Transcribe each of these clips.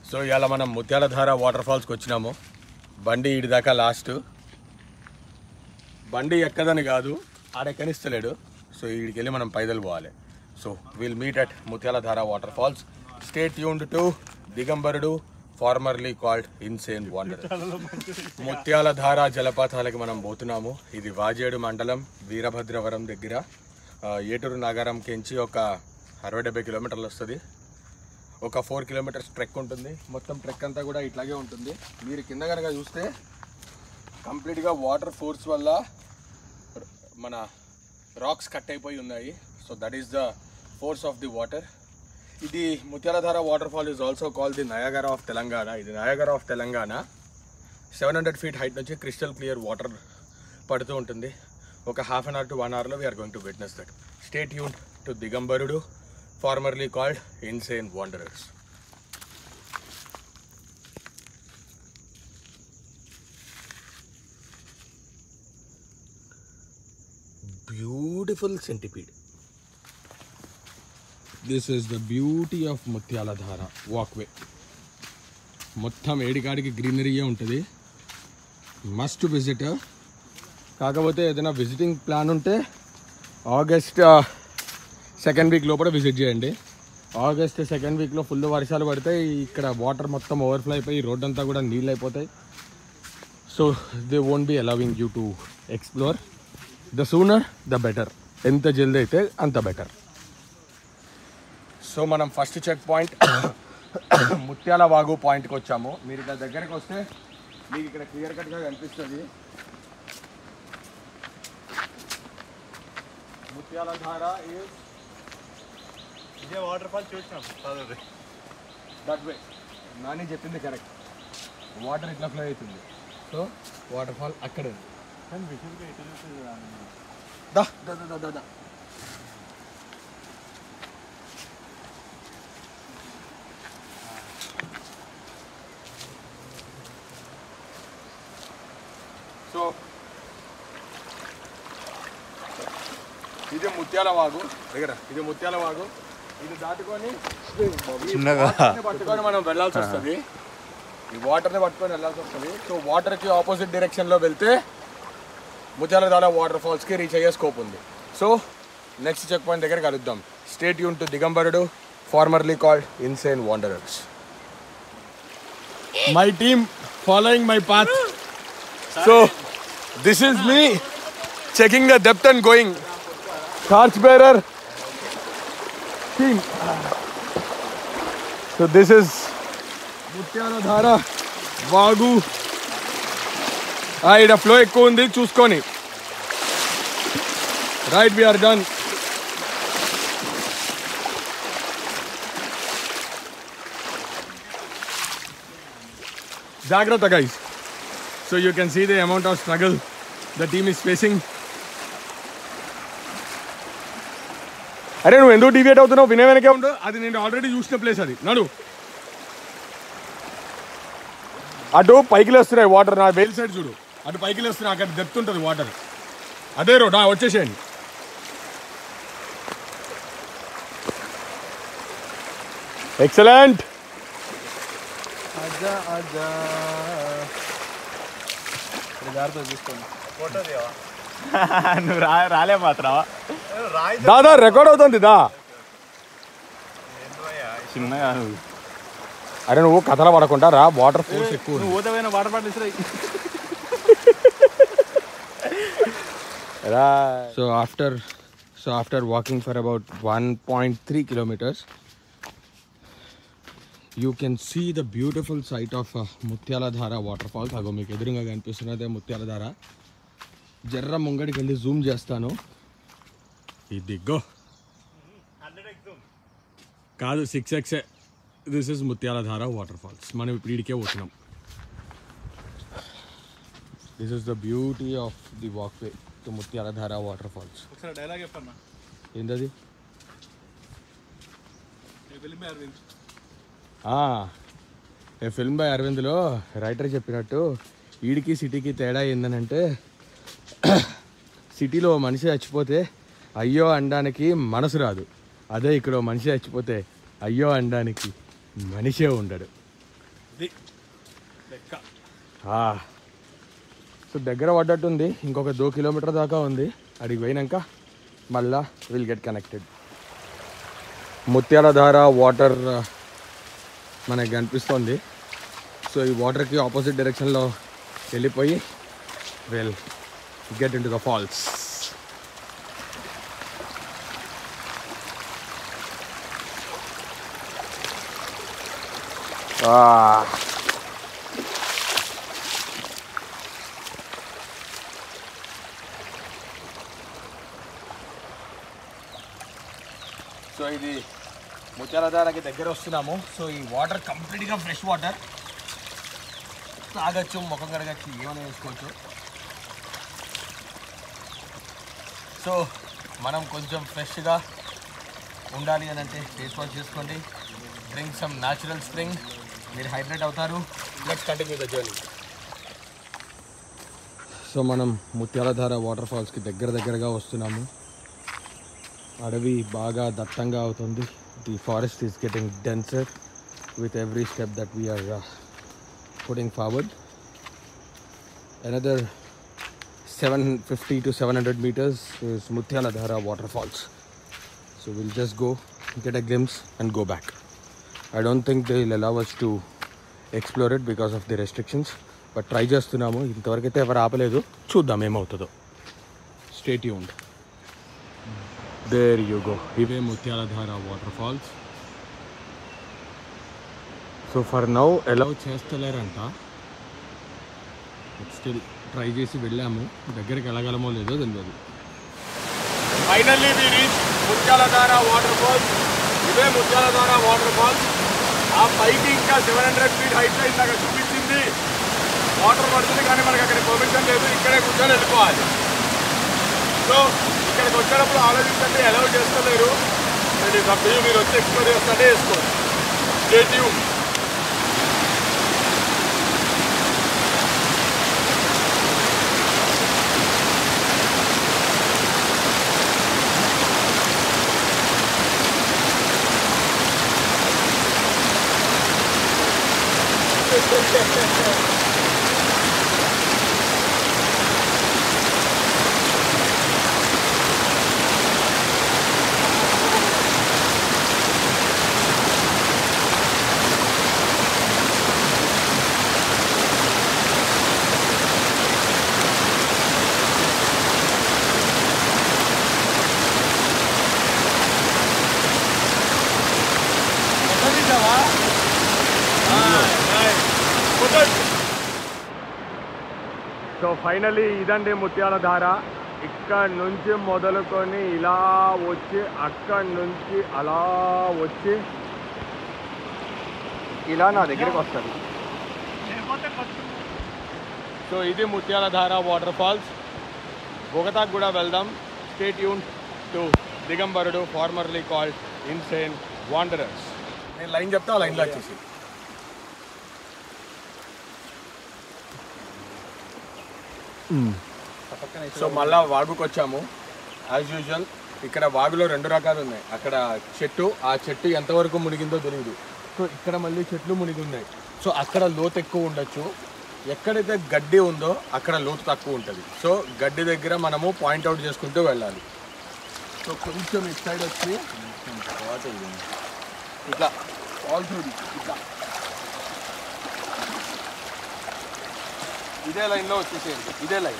So ఇవాళ మనం Muthyaladhara water ఫాల్స్కి వచ్చినాము బండి ఇటు దాకా లాస్ట్ బండి ఎక్కదని కాదు ఆడెక్కనిస్తలేడు సో ఈడికి వెళ్ళి మనం పైదలు పోవాలి so will meet at Muthyaladhara water falls stay tuned to Digambarudu formerly called insane water Muthyaladhara జలపాతాలకి మనం పోతున్నాము ఇది వాజేడు మండలం వీరభద్రవరం దగ్గర ఆ, ఏటూరు నగరం కెంచి ఒక అరవై డెబ్బై కిలోమీటర్లు వస్తుంది ఒక ఫోర్ కిలోమీటర్స్ ట్రెక్ ఉంటుంది మొత్తం ట్రెక్ అంతా కూడా ఇట్లాగే ఉంటుంది మీరు కింద కనుక చూస్తే కంప్లీట్గా వాటర్ ఫోర్స్ వల్ల మన రాక్స్ కట్ అయిపోయి ఉన్నాయి so that is the force of the water ఇది Muthyaladhara water fall is also call the Niagara of Telangana ఇది Niagara of Telangana seven hundred feet height నుంచి క్రిస్టల్ క్లియర్ వాటర్ పడుతూ ఉంటుంది ఒక half an hour to one అవర్లో we're going to witness that stay యూన్ to Digambarudu formerly called insane wanderers beautiful centipede this is the beauty of Muthyaladhara walkway మొత్తం ఏడికాడికి గ్రీనరీయే ఉంటుంది మస్ట్ విజిట్ కాకపోతే ఏదైనా విజిటింగ్ ప్లాన్ ఉంటే ఆగస్ట్ సెకండ్ వీక్ లోపల విజిట్ చేయండి ఆగస్ట్ సెకండ్ వీక్లో ఫుల్ వర్షాలు పడితే ఇక్కడ వాటర్ మొత్తం ఓవర్ఫ్లో అయిపోయి రోడ్ అంతా కూడా నీళ్ళు అయిపోతాయి so they won't be allowing you to explore the sooner the better ఎంత జల్దీ అయితే అంత బెటర్ సో మనం first check point Muthyala Vagu పాయింట్కి వచ్చాము మీరు ఇక్కడ దగ్గరికి వస్తే మీకు ఇక్కడ క్లియర్ కట్గా కనిపిస్తుంది ముత్యాల ధార is ఇదే వాటర్ ఫాల్ చూసినాం చదువు దట్ వే నాని చెప్పింది కరెక్ట్ వాటర్ ఇట్లా ఫ్లో అవుతుంది సో వాటర్ ఫాల్ అక్కడ ఉంది కానీ విషయంగా ఎటు చూస్తుంది కదా దా దా దా, దా దా దా సో ఇది ముత్యాల వాగు దగ్గర ఇది ముత్యాల వాగు ఇది దాటుకొని ఈ చిన్నగా. వాటర్ని పట్టుకొని మనం వెళ్ళాల్సి వస్తుంది ఈ వాటర్ని పట్టుకొని వెళ్ళాల్సి వస్తుంది సో వాటర్కి ఆపోజిట్ డైరెక్షన్లో వెళ్తే ముత్యాలధార వాటర్ ఫాల్స్కి రీచ్ అయ్యే స్కోప్ ఉంది సో నెక్స్ట్ చెక్ పాయింట్ దగ్గర కలుద్దాం స్టేట్ యూన్ to Digambarudu formerly called insane wanderers my team following my path so this is me checking the depth and going torch bearer team so this is Muthyaladhara Vagu ఇక్కడ flow ఎక్కువ ఉంది చూసుకొని right we're done జాగ్రత్త guys so you can see the amount of struggle the team is facing అరే నువ్వు ఎందుకు deviate అవుతున్నావు వినే వెనకే ఉండు అది నేను ఆల్రెడీ చూసిన ప్లేస్ అది నడు అటు పైకి లేస్తున్నాయి వాటర్ నా వేల్ సైడ్ చూడు అటు పైకి లేస్తున్నాయి అక్కడ డెప్త్ ఉంటుంది వాటర్ అదే రోడ్ వచ్చేసేయండి ఎక్సలెంట్ అజ్జా అజ్జా జాగ్రత్త చూసుకోండి ఫోటో దేవా నువ్వు రా రాలే మాత్రం రాయి దాదా రికార్డ్ అవుతుంది దా చిన్నగా నువ్వు అరే నువ్వు కథలు పడకుండా రా వాటర్ ఫోర్స్ ఎక్కువ ఉంది. నువ్వు పోతే వాటర్ బాటిల్ ఇస్తే So after so after walking for about 1.3 kilometers, you can see the beautiful sight of uh, Mutyaladhara waterfalls. అగో మీకు ఎదురుగా కనిపిస్తున్నదే ముత్యాలధార జర్ర ముంగడికి వెళ్ళి జూమ్ చేస్తాను ఇదిగో కాదు six X this is Muthyaladhara water falls మనం ఇప్పుడు ఇడికే పోతున్నాం this is the beauty of the walkway to Muthyaladhara water falls ఒకసారి డైలాగ్ చెప్పన్నా ఏంటది వెళ్ళిపోయి అరవింద్ ఏ ఫిల్మ్ బై అరవింద్లో రైటర్ చెప్పినట్టు ఈడికి సిటీకి తేడా ఏందనంటే సిటీలో ఓ మనిషి చచ్చిపోతే అయ్యో అనడానికి మనసు రాదు అదే ఇక్కడ ఓ మనిషి చచ్చిపోతే అయ్యో అనడానికి మనిషే ఉండడు ఇది లెక్క సో దగ్గర పడ్డట్టుంది ఇంకొక దో కిలోమీటర్ దాకా ఉంది అడిగి పోయినాక మళ్ళా విల్ గెట్ కనెక్టెడ్ ముత్యాల ధార వాటర్ మనకి కనిపిస్తుంది సో ఈ వాటర్కి ఆపోజిట్ డైరెక్షన్లో వెళ్ళిపోయి will get in to the falls so ఇది ముత్యాలధారకి దగ్గర వస్తున్నాము సో ఈ వాటర్ కంప్లీట్గా ఫ్రెష్ వాటర్ తాగొచ్చు ముఖం కడగచ్చు ఏమైనా వేసుకోవచ్చు సో మనం కొంచెం ఫ్రెష్గా ఉండాలి అని అంటే ఫేస్ వాష్ చేసుకోండి డ్రింక్ సమ్ న్యాచురల్ స్ప్రింగ్ మీరు హైడ్రేట్ అవుతారు let's continue the journey so మనం ముత్యాలధార వాటర్ ఫాల్స్కి దగ్గర దగ్గరగా వస్తున్నాము అడవి బాగా దట్టంగా అవుతుంది the forest is getting denser with every step that we're putting forward another seven fifty to seven hundred meters is Muthyaladhara water falls so will just go get a glimpse and go back I don't think they will allow us to explore it because of the restrictions but try చేస్తున్నాము ఇంతవరకు అయితే ఎవరు ఆపలేదు చూద్దాం ఏమవుతుందో stay tuned there you go ఇవే Muthyaladhara water falls so for now allow చేస్తలేరంట still try చేసి వెళ్ళాము దగ్గరికి వెళ్ళగలమో లేదో తెలియదు finally we reach Muthyaladhara water falls ఇవే ముత్యాలధార వాటర్ ఫాల్స్ ఆ పైకి ఇంకా సెవెన్ హండ్రెడ్ ఫీట్ హైట్ ఇందాక చూపించింది వాటర్ పడుతుంది కానీ మనకి అక్కడ పర్మిషన్ లేదు ఇక్కడే కూర్చొని వెళ్ళిపోవాలి సో ఇక్కడికి వచ్చేటప్పుడు ఆలోచించండి అలౌ చేస్తలేరు ఇది సభ్యులు మీరు వచ్చి ఎక్స్ప్లోర్ చేస్తుంటే వేసుకోండి స్టేట్యూ సో ఫైనలీ ఇదండి ముత్యాల ధార ఇక్కడ నుంచి మొదలుకొని ఇలా వచ్చి అక్కడి నుంచి అలా వచ్చి ఇలా నా దగ్గరికి వస్తుంది సో ఇది ముత్యాల ధార వాటర్ ఫాల్స్ బొగతాకు కూడా వెళ్దాం స్టేట్ యూన్ to Digambarudu formerly called insane wanderers నేను లైన్ చెప్తా ఆ లైన్లో వచ్చేసి సో మళ్ళా వాగుకు వచ్చాము యాజ్ యూజువల్ ఇక్కడ వాగులో రెండు రకాలు ఉన్నాయి అక్కడ చెట్టు ఆ చెట్టు ఎంతవరకు మునిగిందో తెలియదు సో ఇక్కడ మళ్ళీ చెట్లు మునిగి ఉన్నాయి సో అక్కడ లోతు ఎక్కువ ఉండొచ్చు ఎక్కడైతే గడ్డి ఉందో అక్కడ లోతు తక్కువ ఉంటుంది సో గడ్డి దగ్గర మనము పాయింట్అవుట్ చేసుకుంటూ వెళ్ళాలి సో కొంచెం ఇటు సైడ్ వచ్చి ఇట్లా ఆల్ త్రూ ఇట్లా ఇదే లైన్లో వచ్చేసేయండి ఇదే లైన్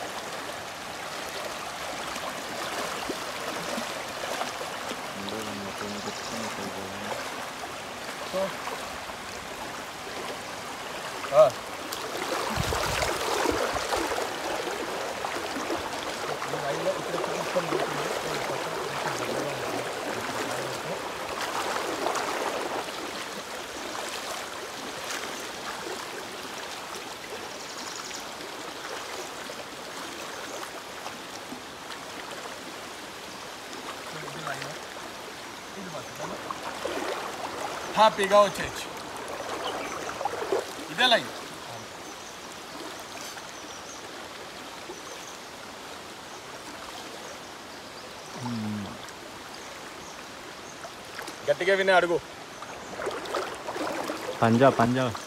సో ఆ. ఈ లైన్లో ఇక్కడ కొంచెం పోతుంది. ఇది లైన్. ఇది పట్టుకోండి. హ్యాపీగా వచ్చేయచ్చు ఇదే లైన్ గట్టిగా వినే అడుగు పంజాబ్ పంజాబ్